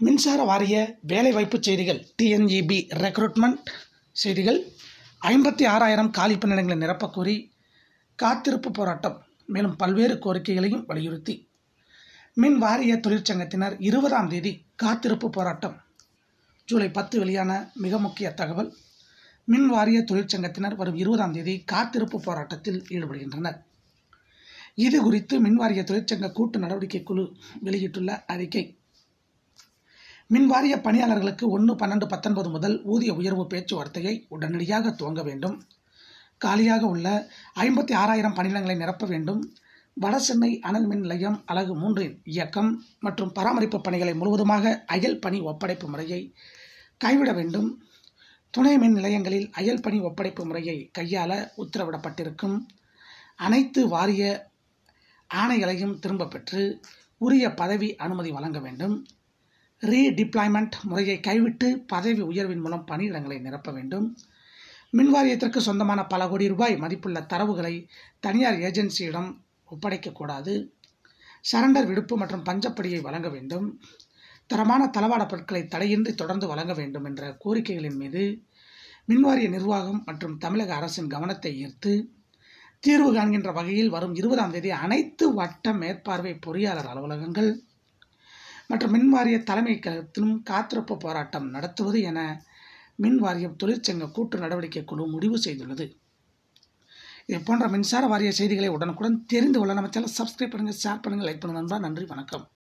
மின்சார வாரிய வேலைவாய்ப்பு செய்திகள் டிஎன்இபி ரெக்ரூட்மெண்ட் செய்திகள் ஐம்பத்தி ஆறாயிரம் காலி பணியிடங்களை நிரப்பக் கோரி காத்திருப்பு போராட்டம் மேலும் பல்வேறு கோரிக்கைகளையும் வலியுறுத்தி மின் வாரிய தொழிற்சங்கத்தினர் இருபதாம் தேதி காத்திருப்பு போராட்டம் ஜூலை பத்து வெளியான மிக முக்கிய தகவல் மின் வாரிய தொழிற்சங்கத்தினர் வரும் இருபதாம் தேதி காத்திருப்பு போராட்டத்தில் ஈடுபடுகின்றனர் இது குறித்து மின் வாரிய தொழிற்சங்க கூட்டு நடவடிக்கை குழு வெளியிட்டுள்ள அறிக்கை மின் வாரிய பணியாளர்களுக்கு ஒன்று பன்னெண்டு பத்தொன்பது முதல் ஊதிய உயர்வு பேச்சுவார்த்தையை உடனடியாக துவங்க வேண்டும் காலியாக உள்ள ஐம்பத்தி ஆறாயிரம் பணியிடங்களை நிரப்ப வேண்டும் வடசென்னை அனல் மின் நிலையம் அலகு மூன்றின் இயக்கம் மற்றும் பராமரிப்பு பணிகளை முழுவதுமாக அயல் பணி ஒப்படைப்பு முறையை கைவிட வேண்டும் துணை மின் நிலையங்களில் அயல் பணி ஒப்படைப்பு முறையை கையாள உத்தரவிடப்பட்டிருக்கும் அனைத்து வாரிய ஆணைகளையும் திரும்பப் பெற்று உரிய பதவி அனுமதி வழங்க வேண்டும் ரீடிப்ளாய்மெண்ட் முறையை கைவிட்டு பதவி உயர்வின் மூலம் பணியிடங்களை நிரப்ப வேண்டும் மின் வாரியத்திற்கு சொந்தமான பல கோடி ரூபாய் மதிப்புள்ள தரவுகளை தனியார் ஏஜென்சியிடம் ஒப்படைக்கக்கூடாது சரண்டர் விடுப்பு மற்றும் பஞ்சப்படியை வழங்க வேண்டும் தரமான தளவாட பொருட்களை தடையின்றி தொடர்ந்து வழங்க வேண்டும் என்ற கோரிக்கைகளின் மீது மின்வாரிய நிர்வாகம் மற்றும் தமிழக அரசின் கவனத்தை ஈர்த்து தீர்வு காண்கின்ற வகையில் வரும் இருபதாம் தேதி அனைத்து வட்ட மேற்பார்வை பொறியாளர் அலுவலகங்கள் மற்றும் மின்வாரிய தலைமை கழகத்திலும் காத்திருப்பு போராட்டம் நடத்துவது என மின் வாரியம் தொழிற்சங்க கூட்டு நடவடிக்கை குழு முடிவு செய்துள்ளது இது போன்ற மின்சார வாரிய செய்திகளை உடனுக்குடன் தெரிந்து கொள்ள நம்ம சேனல் சப்ஸ்கிரைப் பண்ணுங்கள் ஷேர் பண்ணுங்கள் லைக் பண்ணுங்கள் நண்பா நன்றி வணக்கம்